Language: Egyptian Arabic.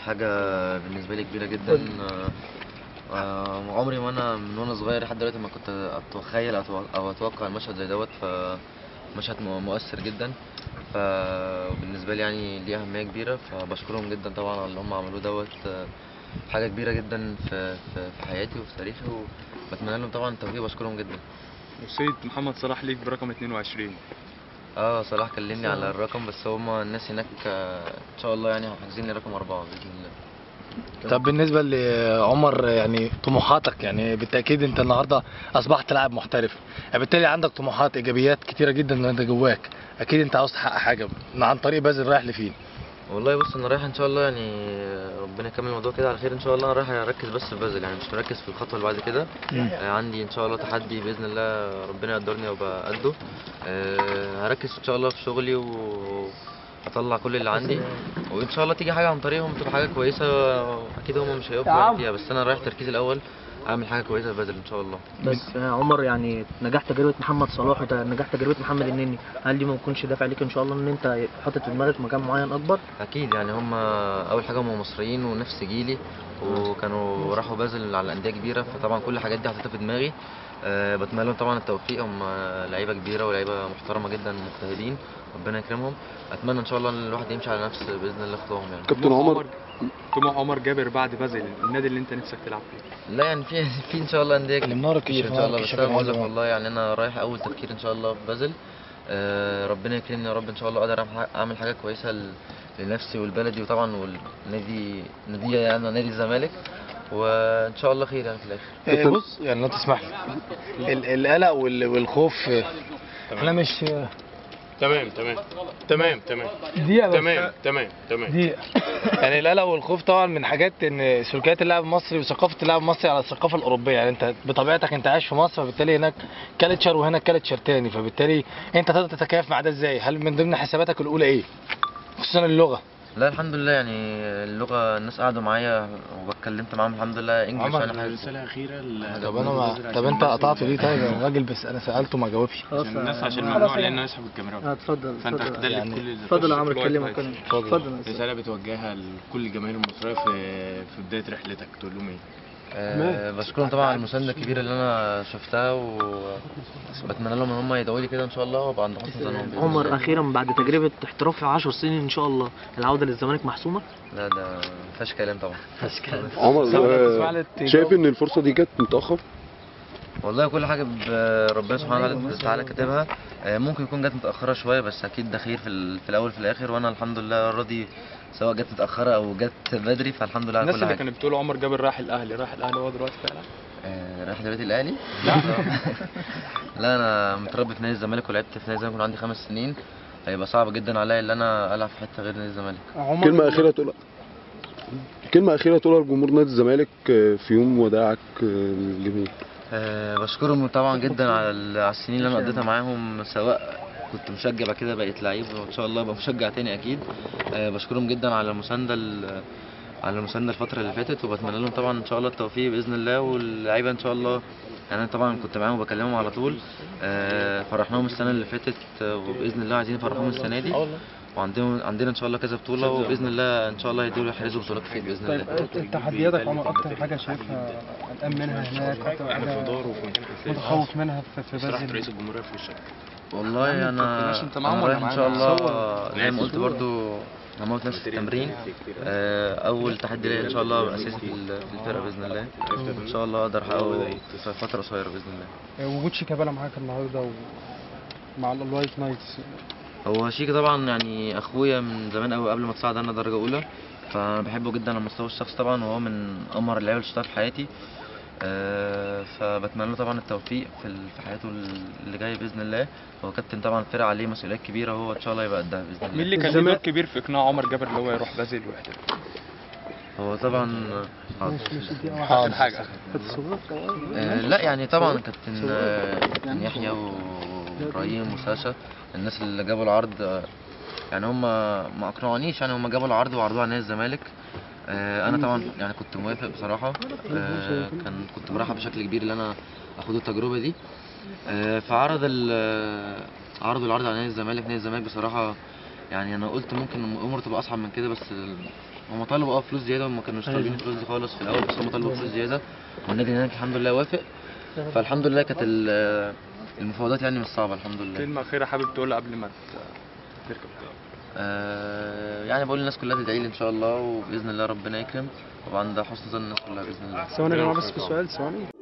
حاجة بالنسبة لي كبيرة جدا آه، آه، عمري ما أنا من وأنا صغير لحد دلوقتي ما كنت أتخيل أتو- أو أتوقع المشهد زي دوت فمشهد م- مؤثر جدا فبالنسبة لي يعني ليه أهمية كبيرة فبشكرهم جدا طبعا على اللي هم عملوه دوت آه، حاجة كبيرة جدا في في في حياتي وفي تاريخي وبتمنى لهم طبعا التوفيق وبشكرهم جدا وسيد محمد صلاح ليك برقم 22 اه صلاح كلمني على الرقم بس هما الناس هناك آه، ان شاء الله يعني حاجزين لي رقم أربعة بإذن الله طب بالنسبه لعمر يعني طموحاتك يعني بالتاكيد انت النهارده اصبحت لاعب محترف بالتالي عندك طموحات ايجابيات كتيره جدا انت جواك اكيد انت عاوز تحقق حاجه عن طريق باذل رايح لفين والله بص انا رايح ان شاء الله يعني ربنا يكمل الموضوع كده على خير ان شاء الله انا رايح اركز بس في بازل يعني مش مركز في الخطوه اللي بعد كده آه، عندي ان شاء الله تحدي باذن الله ربنا يقدرني وابقى قده آه، هركز ان شاء الله في شغلي واطلع كل اللي عندي وان شاء الله تيجي حاجه عن طريقهم تبقى حاجه كويسه اكيد هم مش هيقفوا يعني فيها بس انا رايح تركيزي الاول اعمل حاجه كويسه في بازل ان شاء الله بس آه، عمر يعني نجاح تجربه محمد صلاح ونجاح تجربه محمد النني هل دي ما تكونش دافع ليك ان شاء الله ان انت حاطط في دماغك مكان معين اكبر اكيد يعني هم اول حاجه هم مصريين ونفس جيلي وكانوا راحوا بازل على انديه كبيره فطبعا كل الحاجات دي حطيتها في دماغي أه بتمنى لهم طبعا التوفيق هم لعيبه كبيره ولعيبه محترمه جدا مجتهدين ربنا يكرمهم اتمنى ان شاء الله ان الواحد يمشي على نفس باذن الله خطوهم يعني كابتن عمر طموح عمر جابر بعد بازل النادي اللي انت نفسك تلعب فيه لا يعني في في ان شاء الله انديه اللي منورك كتير ان يشوف شاء الله معاك بس يشوف انا بقول لك معاك. والله يعني انا رايح اول تفكير ان شاء الله في بازل أه ربنا يكرمني يا رب ان شاء الله اقدر أعمل- اعمل حاجه كويسه ل- لنفسي ولبلدي وطبعا والنادي نادي يعني نادي الزمالك وان شاء الله خير يعني في الاخر إيه بص يعني لو تسمح لي ال- القلق وال- والخوف آه، انا مش تمام تمام تمام تمام دقيقه تمام تمام تمام دقيقه يعني القلق والخوف طبعا من حاجات ان سلوكيات اللاعب المصري وثقافه اللاعب المصري على الثقافه الاوروبيه يعني انت بطبيعتك انت عايش في مصر فبالتالي هناك كالتشر وهنا كالتشر تاني فبالتالي انت تقدر تتكيف مع ده ازاي هل من ضمن حساباتك الاولى ايه خصوصا اللغه لا الحمد لله يعني اللغه الناس قعدوا معايا واتكلمت معاهم الحمد لله انجلش عمر، يعني حاجه رسالة أخيرة ل- طب انا ما طب انت قطعت ليه طيب يا راجل بس انا سالته ما جاوبش خلاص عشان الناس آه، عشان خلاص ممنوع يعني. لأنه يسحب الكاميرا آه، اتفضل فأنت اتفضل هتدلك يعني كل اللي اتفضل يا عمرو الوايت اتكلم لايت. اتكلم. اتفضل. اتفضل يا أستاذ. رسالة بتوجهها لكل الجماهير المصرية في في بداية رحلتك تقول لهم إيه؟ أه بشكرهم طبعا على المسانده الكبيره اللي انا شفتها وبتمنى لهم ان هم يدعوا لي كده ان شاء الله وابقى عند حسن ظنهم بإذن الله. عمر اخيرا بعد تجربه احتراف في 10 سنين ان شاء الله العوده للزمالك محسومه لا ده ما فيهاش كلام طبعا عمر تسمح آه، لي تجاوب؟ شايف ان الفرصه دي جت متاخر والله كل حاجه ب- ربنا سبحانه وتعالى تعالى كاتبها آه، ممكن يكون جت متاخره شويه بس اكيد ده خير في, ال- في الاول في الاخر وانا الحمد لله راضي سواء جت متاخره او جت بدري فالحمد لله على الناس كل اللي حاجه كانت بتقول عمر جابر راح الاهلي راح الاهلي هو دلوقتي فعلا آه، رايح دلوقتي الاهلي لا لا انا متربي في نادي الزمالك ولعبت في نادي الزمالك من عندي خمس سنين هيبقى صعب جدا عليا ان انا العب في حته غير نادي الزمالك كلمه اخيره تقول كلمه اخيره تقولها لجمهور نادي الزمالك آه، في يوم وداعك آه، للجميع أه بشكرهم طبعا جدا على ال- على السنين اللي انا قضيتها معاهم سواء كنت مشجع بعد كده بقيت لعيب وان شاء الله ابقى مشجع تاني اكيد أه بشكرهم جدا على المسانده ال- على المسانده الفتره اللي فاتت وبتمنى لهم طبعا ان شاء الله التوفيق باذن الله واللعيبه ان شاء الله يعني انا طبعا كنت معاهم وبكلمهم على طول أه فرحناهم السنه اللي فاتت آه، وباذن الله عايزين نفرحهم السنه دي وعندنا عندنا ان شاء الله كذا بطوله وباذن الله ان شاء الله يدوا يحرزوا بطولات كتير باذن الله تحدياتك عمر اكتر حاجه شايفها قلقان منها هناك اكتر أنا في حاجه دار وفي مكان حساس متخوف منها في في صراحة بازل رئيس الجمهورية في وشك والله انا كنتش انت معاهم انا ولا رايح ان شاء معانا؟ الله زي ما قلت برضو هموت نفسي في التمرين آه، اول تحدي ليا ان شاء الله ابقى اساسي في ال- في الفرقه باذن الله ان شاء الله اقدر احققه في فتره قصيره باذن الله وجود شيكابالا معاك النهارده و... مع ال- الوايت نايتس هو شيكا طبعا يعني اخويا من زمان قوي قبل ما تصعد انا درجه اولى فانا بحبه جدا على المستوى الشخصي طبعا وهو من امر اللعيبه اللي شفتها في حياتي آه، فبتمنى له طبعا التوفيق في ال- في حياته اللي جايه باذن الله هو كابتن طبعا الفرقه عليه مسؤوليات كبيره وهو ان شاء الله يبقى قدها باذن مين الله اللي كان ليه دور كبير في اقناع عمر جابر اللي هو يروح بازل ويحترف هو طبعا حاضر. اخر حاجه آه، لا يعني طبعا كابتن آه، كابتن يحيى وابراهيم وساشا الناس اللي جابوا العرض آه، يعني هم ما اقنعونيش يعني هم جابوا العرض وعرضوه على نادي الزمالك آه، انا طبعا يعني كنت موافق بصراحه آه، كان كنت مرحب بشكل كبير ان انا اخد التجربه دي آه، فعرض ال- عرضوا العرض على نادي الزمالك نادي الزمالك بصراحه يعني انا قلت ممكن الامور تبقى اصعب من كده بس هم طلبوا اه فلوس زياده وما كانوش طالبين الفلوس دي خالص في الاول بس هم طلبوا فلوس زياده والنادي هناك الحمد لله وافق فالحمد لله كانت ال- المفاوضات يعني مش صعبه الحمد لله كلمه اخيره حابب تقولها قبل ما ت- تركب آه يعني بقول للناس كلها تدعي لي ان شاء الله وباذن الله ربنا يكرم وعند حسن ظن الناس كلها باذن الله ثواني يا جماعه بس في سؤال ثواني